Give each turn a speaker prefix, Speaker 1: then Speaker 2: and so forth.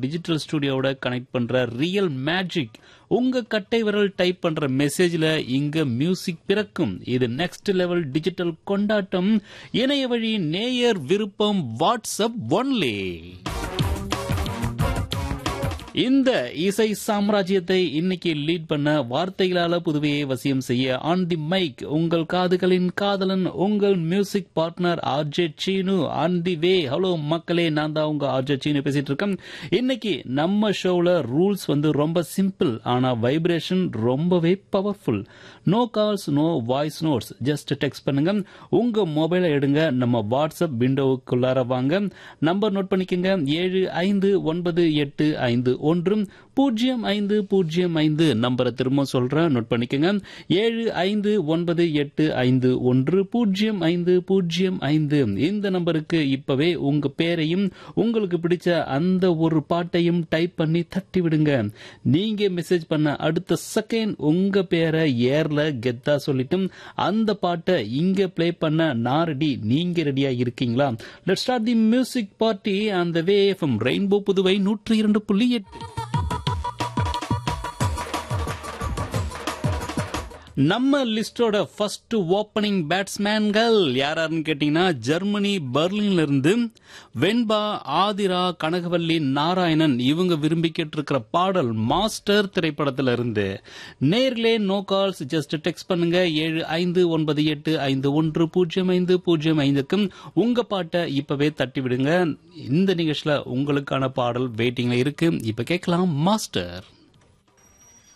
Speaker 1: digital ஸ்டுடியோவோட connect பண்ற real magic உங்க கட்டை விரல் டைப் பண்ற மெசேஜ்ல இங்க மியூசிக் பிறக்கும் இது நெக்ஸ்ட் லெவல் டிஜிட்டல் கொண்டாட்டம் இணைய வழி நேயர் விருப்பம் வாட்ஸ்அப் ஒன்லி இந்த இசை சாம்ராஜ்யத்தை இன்னைக்கு லீட் பண்ண வார்த்தைகளால புதுவையை வசியம் செய்ய ஆன் தி மைக் உங்கள் காதுகளின் காதலன் உங்கள் music partner RJ Seenu on the way hello மக்களே நான் தான் உங்க ஆர்ஜே சீனு பேசிட்டு இருக்கேன் இன்னைக்கு நம்ம ஷோல ரூல்ஸ் வந்து ரொம்ப சிம்பிள் ஆனா வைப்ரேஷன் ரொம்பவே powerful no calls no voice notes just text பண்ணுங்க உங்க மொபைலை எடுங்க நம்ம வாட்ஸ்அப் விண்டோவுக்குள்ளார வாங்க நம்பர் நோட் பண்ணிக்கோங்க ஏழு ஐந்து ஒன்பது எட்டு ஐந்து ஒன்று பூஜ்ஜியம் ஐந்து பூஜ்ஜியம் ஐந்து நம்பரை திரும்ப சொல்றேன் நோட் பண்ணிக்கோங்க ஏழு ஐந்து ஒன்பது எட்டு ஐந்து ஒன்று பூஜ்ஜியம் ஐந்து பூஜ்ஜியம் ஐந்து இந்த நம்பருக்கு இப்பவே உங்க பேரையும் உங்களுக்கு பிடிச்ச அந்த ஒரு பாட்டையும் டைப் பண்ணி தட்டி விடுங்க நீங்க மெசேஜ் பண்ண அடுத்த செகண்ட் உங்க பேரை ஏர்ல கெத்தா சொல்லிட்டு அந்த பாட்டை இங்க ப்ளே பண்ண நான் ரெடி நீங்க ரெடியா இருக்கீங்களா let start the music party அந்த வே ஃப்ரம் ரெயின்போ புதுவை நூற்றி இரண்டு புள்ளி எட்டு நம்ம லிஸ்டோட ஃபர்ஸ்ட் ஓப்பனிங் பேட்ஸ்மேன்கள் யாராருன்னு கேட்டீங்கன்னா ஜெர்மனி பெர்லின்ல இருந்து வெண்பா ஆதிரா கனகவல்லி நாராயணன் இவங்க விரும்பி கேட்டிருக்கிற பாடல் மாஸ்டர் திரைப்படத்துல இருந்து நேர்லே நோ கால்ஸ் ஜஸ்ட் டெக்ஸ்ட் பண்ணுங்க ஏழு ஐந்து ஒன்பது எட்டு ஐந்து ஒன்று பூஜ்ஜியம் ஐந்து பூஜ்ஜியம் ஐந்துக்கும் உங்க பாட்டை இப்பவே தட்டி விடுங்க இந்த நிகழ்ச்சியில உங்களுக்கான பாடல் வெயிட்டிங்ல இருக்கு இப்ப கேட்கலாம் மாஸ்டர்